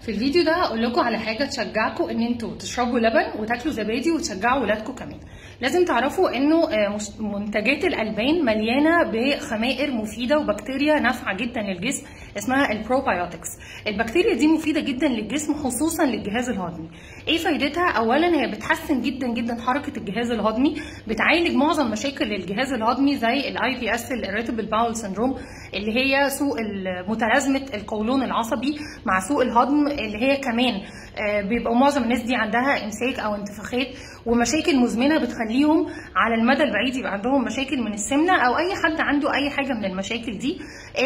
في الفيديو ده هقول لكم على حاجه تشجعكم ان انتوا تشربوا لبن وتاكلوا زبادي وتشجعوا ولادكم كمان لازم تعرفوا انه آه، مش- منتجات الالبان مليانه بخمائر مفيده وبكتيريا نافعه جدا للجسم اسمها البروبايوتكس البكتيريا دي مفيده جدا للجسم خصوصا للجهاز الهضمي ايه فايدتها اولا هي بتحسن جدا جدا حركه الجهاز الهضمي بتعالج معظم مشاكل الجهاز الهضمي زي الاي بي اس الاريتابل باول سندروم اللي هي سوء ال- متلازمه القولون العصبي مع سوء الهضم اللي هي كمان آه، بيبقى معظم الناس دي عندها امساك او انتفاخات ومشاكل مزمنه بتخليهم على المدى البعيد يبقى عندهم مشاكل من السمنه او اي حد عنده اي حاجه من المشاكل دي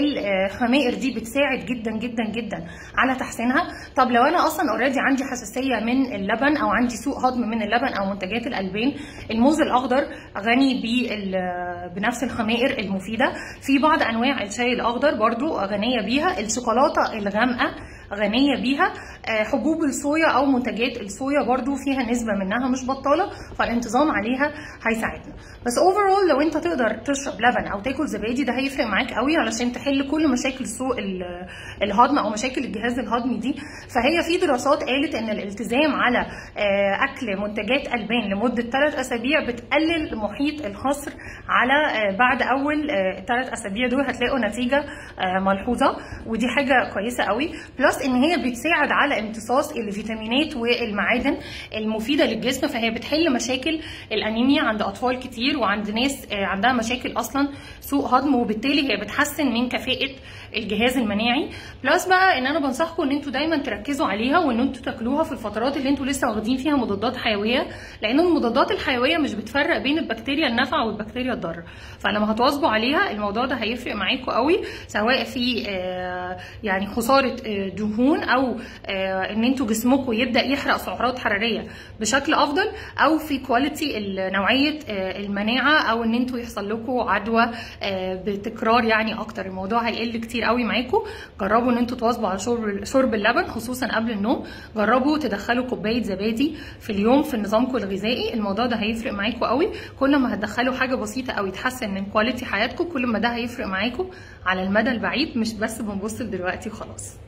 الخمائر دي بتساعد جدا جدا جدا على تحسينها طب لو انا اصلا اوريدي عندي حساسيه من اللبن او عندي سوء هضم من اللبن او منتجات الالبان الموز الاخضر غني بال- بنفس الخمائر المفيده في بعض انواع الشاي الاخضر برضو غنيه بيها الشوكولاته الغامقه غنيه بيها آه، حبوب الصويا او منتجات الصويا برضو فيها نسبه منها مش بطاله فالانتظام عليها هيساعدنا بس اوفرول لو انت تقدر تشرب لبن او تاكل زبادي ده هيفرق معاك قوي علشان تحل كل مشاكل سوء ال- الهضم او مشاكل الجهاز الهضمي دي فهي في دراسات قالت ان الالتزام على آه، اكل منتجات البان لمده 3 اسابيع بتقلل محيط الخصر على آه، بعد اول 3 اسابيع دول هتلاقوا نتيجه آه، ملحوظه ودي حاجه كويسه قوي بلس ان هي بتساعد على امتصاص الفيتامينات والمعادن المفيده للجسم فهي بتحل مشاكل الانيميا عند اطفال كتير وعند ناس آه، عندها مشاكل اصلا سوء هضم وبالتالي هي بتحسن من كفاءه الجهاز المناعي بلس بقى ان انا بنصحكم ان انتوا دايما تركزوا عليها وان انتوا تاكلوها في الفترات اللي انتوا لسه واخدين فيها مضادات حيويه لان المضادات الحيويه مش بتفرق بين البكتيريا النافعه والبكتيريا الضاره فلما هتواظبوا عليها الموضوع ده هيفرق معاكم قوي سواء في آه، يعني خساره آه، دهون او آه، ان انتوا جسمكم يبدا يحرق سعرات حراريه بشكل افضل او في كواليتي نوعيه آه، المناعه او ان انتوا يحصل لكم عدوى آه، بتكرار يعني اكتر الموضوع هيقل كتير قوي معاكم جربوا ان انتوا تواظبوا على شرب شرب اللبن خصوصا قبل النوم جربوا تدخلوا كوبايه زبادي في اليوم في نظامكم الغذائي الموضوع ده هيفرق معاكم قوي كل ما هتدخلوا حاجه بسيطه قوي تحسن من كواليتي حياتكم كل ما ده هيفرق معاكم على المدى البعيد مش بس بنبص لدلوقتي وخلاص